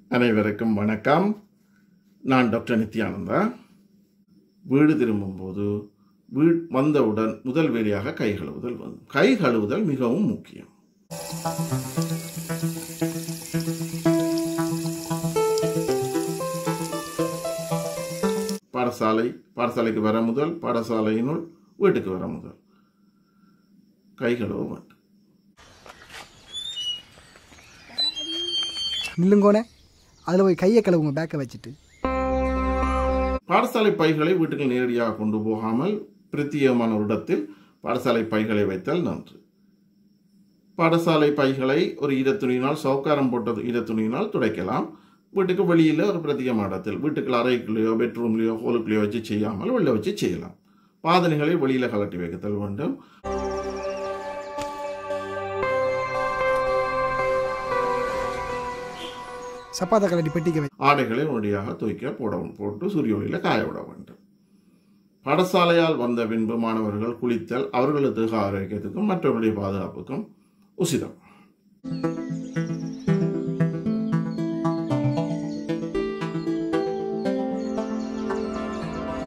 அனைவருக்கும் வணக்கம் நான் டாக்டர் நித்யானந்தா வீடு திரும்பும்போது வீ வந்தவுடன் முதல் வேலையாக கை கழுவுதல் வந்து கை கழுவுதல் மிகவும் முக்கியம் பாடசாலை பாடசாலைக்கு வர முதல் பாடசாலையினுள் வீட்டுக்கு வர முதல் கை கழுவ வேண்டும் நில்லுங்கோனே அதில் போய் கையை கழுவுங்க பேக்கை வச்சுட்டு பாடசாலை பைகளை வீட்டுக்கு நேரடியாக கொண்டு போகாமல் பிரத்யேகமான ஒரு இடத்தில் பாடசாலை பைகளை வைத்தல் நன்று பாடசாலை பைகளை ஒரு ஈரத்துணியினால் சவுக்காரம் போட்டது ஈரத்துணியினால் துடைக்கலாம் வீட்டுக்கு வெளியில் ஒரு பிரத்யேகமான இடத்தில் வீட்டுக்குள்ள அறைக்குள்ளேயோ பெட்ரூம்லேயோ ஹோலுக்குள்ளேயோ வச்சு செய்யாமல் வெளில வச்சு செய்யலாம் பாதனைகளை வெளியில் கலட்டி வைக்கத்தல் வேண்டும் சப்பாத்தை கலட்டி பெட்டிக்க வை ஆடைகளை உடனடியாக துவைக்க போட போட்டு சூரிய ஒளியில் காய விட வேண்டும் பாடசாலையால் வந்த பின்பு மாணவர்கள் குளித்தல் அவர்களது ஆரோக்கியத்துக்கும் மற்றவர்களுடைய பாதுகாப்புக்கும் உசிதம்